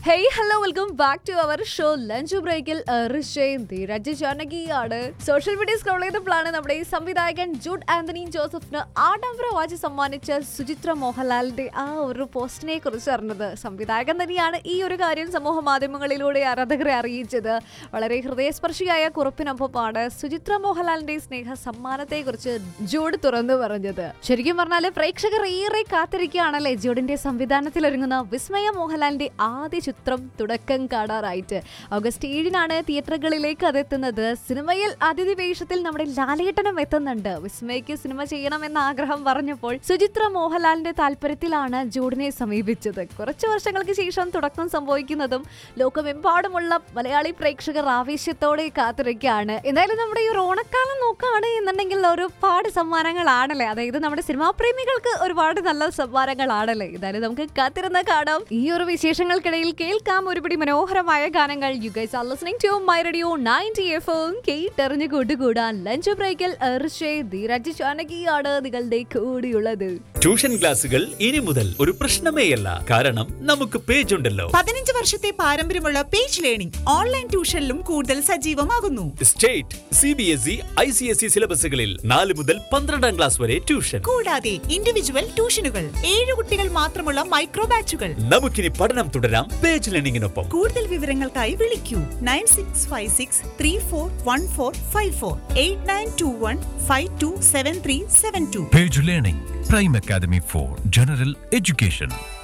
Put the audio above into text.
Hey hello welcome back to our show lunch ബ്രേക്കിൽ ഋഷയും ധീരജ് ജാനകിയാണ് സോഷ്യൽ മീഡിയ സ്ക്രോൾ ചെയ്തപ്പോഴാണ് നമ്മുടെ ഈ സംവിധായകൻ ജൂഡ് ആന്റണി ജോസഫിന് ആഡംബര വാച്ച് സമ്മാനിച്ച സുചിത്ര മോഹൻലാലിന്റെ ആ ഒരു പോസ്റ്റിനെ കുറിച്ച് അറിഞ്ഞത് സംവിധായകൻ തന്നെയാണ് ഈ ഒരു കാര്യം സമൂഹ മാധ്യമങ്ങളിലൂടെ ആരാധകരെ അറിയിച്ചത് വളരെ ഹൃദയസ്പർശിയായ കുറിപ്പിനൊപ്പമാണ് സുചിത്ര മോഹൻലാലിന്റെ സ്നേഹ സമ്മാനത്തെ കുറിച്ച് ജൂഡ് തുറന്നു പറഞ്ഞത് ശരിക്കും പറഞ്ഞാല് പ്രേക്ഷകർ ഏറെ കാത്തിരിക്കുകയാണല്ലേ ജൂഡിന്റെ സംവിധാനത്തിൽ ഒരുങ്ങുന്ന വിസ്മയ മോഹൻലാലിന്റെ ആദ്യ ചിത്രം തുടക്കം കാണാറായിട്ട് ഓഗസ്റ്റ് ഏഴിനാണ് തിയേറ്ററുകളിലേക്ക് അതെത്തുന്നത് സിനിമയിൽ അതിഥി വേഷത്തിൽ നമ്മുടെ ലാലേട്ടനും എത്തുന്നുണ്ട് വിസ്മയ്ക്ക് സിനിമ ചെയ്യണമെന്ന ആഗ്രഹം പറഞ്ഞപ്പോൾ സുചിത്ര മോഹൻലാലിന്റെ താല്പര്യത്തിലാണ് ജൂഡിനെ സമീപിച്ചത് കുറച്ചു വർഷങ്ങൾക്ക് ശേഷം തുടക്കം സംഭവിക്കുന്നതും ലോകമെമ്പാടുമുള്ള മലയാളി പ്രേക്ഷകർ ആവേശത്തോടെ കാത്തിരിക്കുകയാണ് എന്തായാലും നമ്മുടെ ഈ ഒരു ഓണക്കാലം നോക്കുകയാണ് എന്നുണ്ടെങ്കിൽ ഒരുപാട് സമ്മാനങ്ങളാണല്ലേ അതായത് നമ്മുടെ സിനിമാ പ്രേമികൾക്ക് ഒരുപാട് നല്ല സമ്മാനങ്ങളാണല്ലേ എന്തായാലും നമുക്ക് കാത്തിരുന്ന് കാണാം ഈ ഒരു വിശേഷങ്ങൾക്കിടയിൽ കേൾക്കാം ഒരുപിടി മനോഹരമായ ഗാനങ്ങൾ you guys are listening to my radio 90 എഫും കേട്ടെറിഞ്ഞു കൂട്ടുകൂടാൻ ലഞ്ച് ബ്രേക്കിൽ എർഷേ ധീരജ് ജാനകിയാണ് നിങ്ങളുടെ കൂടിയുള്ളത് ട്യൂഷൻ ക്ലാസുകൾ ഇനി മുതൽ ഒരു പ്രശ്നമേയല്ല കാരണം നമുക്ക് പേജ് ഉണ്ടല്ലോ പതിനഞ്ച് വർഷത്തെ പാരമ്പര്യമുള്ള പേജ് ലേണിംഗ് ഓൺലൈൻ ട്യൂഷനിലും കൂടുതൽ സജീവമാകുന്നു state C B S E I C S E സിലബസുകളിൽ നാല് മുതൽ പന്ത്രണ്ടാം ക്ലാസ് വരെ ട്യൂഷൻ കൂടാതെ ഇൻഡിവിജ്വൽ ട്യൂഷനുകൾ ഏഴ് കുട്ടികൾ മാത്രമുള്ള മൈക്രോ ബാച്ചുകൾ നമുക്കിനി പഠനം തുടരാം പേജ് ലേണിംഗിനൊപ്പം കൂടുതൽ വിവരങ്ങൾക്കായി വിളിക്കൂ nine six five six three four one four five four eight nine two one five two seven three seven two Page Learning, Prime Academy for General Education.